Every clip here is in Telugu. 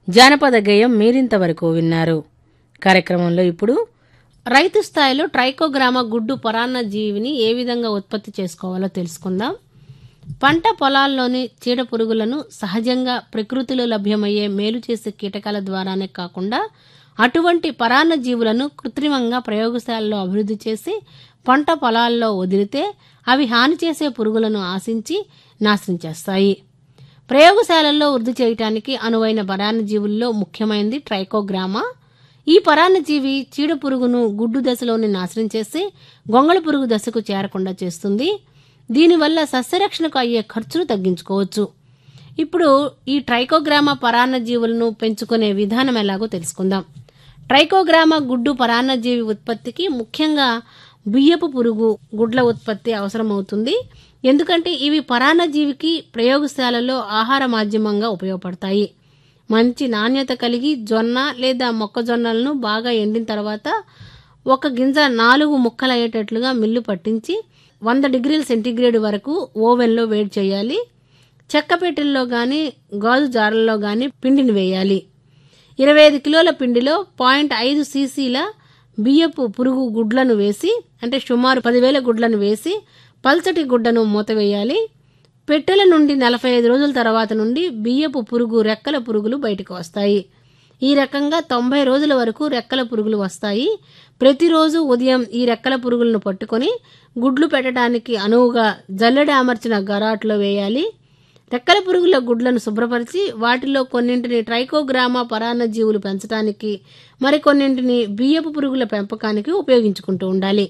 జానపద గేయం మీరింతవరకు విన్నారు కార్యక్రమంలో ఇప్పుడు రైతు స్థాయిలో ట్రైకోగ్రామ గుడ్డు పరాన్న జీవిని ఏ విధంగా ఉత్పత్తి చేసుకోవాలో తెలుసుకుందాం పంట పొలాల్లోని చీడ పురుగులను సహజంగా ప్రకృతిలో లభ్యమయ్యే మేలు చేసే కీటకాల ద్వారానే కాకుండా అటువంటి పరాన్న జీవులను కృత్రిమంగా ప్రయోగశాలలో అభివృద్ధి చేసి పంట పొలాల్లో వదిలితే అవి హాని చేసే పురుగులను ఆశించి నాశనం చేస్తాయి ప్రయోగశాలల్లో వృద్ధి చేయటానికి అనువైన పరాన్న జీవుల్లో ముఖ్యమైనది ట్రైకోగ్రామా ఈ పరాన్నజీవి చీడ పురుగును గుడ్డు దశలోని నాశనం చేసి గొంగళ పురుగు దశకు చేరకుండా చేస్తుంది దీనివల్ల సస్యరక్షణకు అయ్యే ఖర్చును తగ్గించుకోవచ్చు ఇప్పుడు ఈ ట్రైకోగ్రామా పరాన్నజీవులను పెంచుకునే విధానం ఎలాగో తెలుసుకుందాం ట్రైకోగ్రామా గుడ్డు పరాన్నజీవి ఉత్పత్తికి ముఖ్యంగా బియ్యపు పురుగు గుడ్ల ఉత్పత్తి అవసరమవుతుంది ఎందుకంటే ఇవి పరాన్నజీవికి ప్రయోగశాలలో ఆహార మాధ్యమంగా ఉపయోగపడతాయి మంచి నాణ్యత కలిగి జొన్న లేదా మొక్కజొన్నలను బాగా ఎండిన తర్వాత ఒక గింజ నాలుగు ముక్కలయ్యేటట్లుగా మిల్లు పట్టించి వంద డిగ్రీల సెంటీగ్రేడ్ వరకు ఓవెన్లో వేడి చేయాలి చెక్క పెట్టెల్లో కానీ గాజు జారల్లో కానీ పిండిని వేయాలి ఇరవై ఐదు కిలోల పిండిలో పాయింట్ ఐదు సీసీల బియ్యపు పురుగు గుడ్లను వేసి అంటే సుమారు పదివేల గుడ్లను వేసి పల్చటి గుడ్డను మూతవేయాలి పెట్టెల నుండి నలభై ఐదు రోజుల తర్వాత నుండి బియ్యపు పురుగు రెక్కల పురుగులు బయటకు వస్తాయి ఈ రకంగా తొంభై రోజుల వరకు రెక్కల పురుగులు వస్తాయి ప్రతిరోజు ఉదయం ఈ రెక్కల పురుగులను పట్టుకొని గుడ్లు పెట్టడానికి అనువుగా జల్లెడ అమర్చిన గరాట్లో వేయాలి రెక్కల పురుగుల గుడ్లను శుభ్రపరిచి వాటిలో కొన్నింటిని ట్రైకోగ్రామా పరాన్న జీవులు పెంచడానికి మరికొన్నింటిని బియ్యపు పురుగుల పెంపకానికి ఉపయోగించుకుంటూ ఉండాలి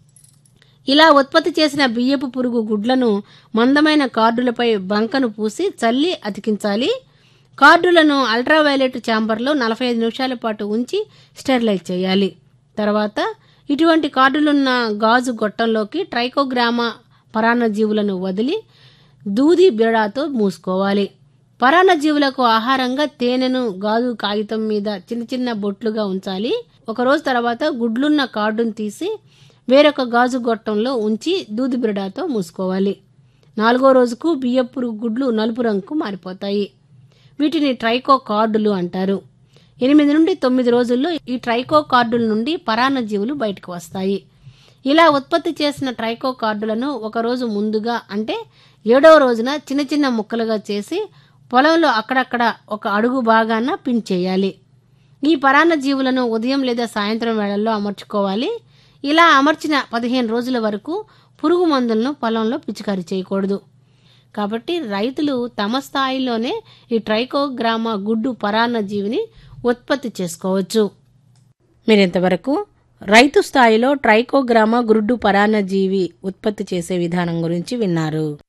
ఇలా ఉత్పత్తి చేసిన బియ్యపు పురుగు గుడ్లను మందమైన కార్డులపై బంకను పూసి చల్లి అతికించాలి కార్డులను అల్ట్రావైలెట్ ఛాంబర్లో నలభై ఐదు నిమిషాల పాటు ఉంచి స్టెరిలైజ్ చేయాలి తర్వాత ఇటువంటి కార్డులున్న గాజు గొట్టంలోకి ట్రైకోగ్రామా పరాన్నజీవులను వదిలి దూది బీడాతో మూసుకోవాలి పరాన్నజీవులకు ఆహారంగా తేనెను గాజు కాగితం మీద చిన్న చిన్న బొట్లుగా ఉంచాలి ఒక రోజు తర్వాత గుడ్లున్న కార్డును తీసి వేరొక గాజు గొట్టంలో ఉంచి దూది బిరడాతో మూసుకోవాలి నాలుగో రోజుకు బియ్యపు గుడ్లు నలుపు రంగుకు మారిపోతాయి వీటిని ట్రైకో కార్డులు అంటారు ఎనిమిది నుండి తొమ్మిది రోజుల్లో ఈ ట్రైకో కార్డుల నుండి పరాన్నజీవులు బయటకు వస్తాయి ఇలా ఉత్పత్తి చేసిన ట్రైకో కార్డులను ఒకరోజు ముందుగా అంటే ఏడవ రోజున చిన్న చిన్న ముక్కలుగా చేసి పొలంలో అక్కడక్కడ ఒక అడుగు భాగాన పిన్ చేయాలి ఈ పరాన్న జీవులను ఉదయం లేదా సాయంత్రం వేళల్లో అమర్చుకోవాలి ఇలా అమర్చిన పదిహేను రోజుల వరకు పురుగు మందులను పొలంలో పిచికారీ చేయకూడదు కాబట్టి రైతులు తమ స్థాయిలోనే ఈ ట్రైకోగ్రామా గుడ్డు పరాన్న జీవిని ఉత్పత్తి చేసుకోవచ్చు మీరింతవరకు రైతు స్థాయిలో ట్రైకోగ్రామా గుడ్డు పరాన్న జీవి ఉత్పత్తి చేసే విధానం గురించి విన్నారు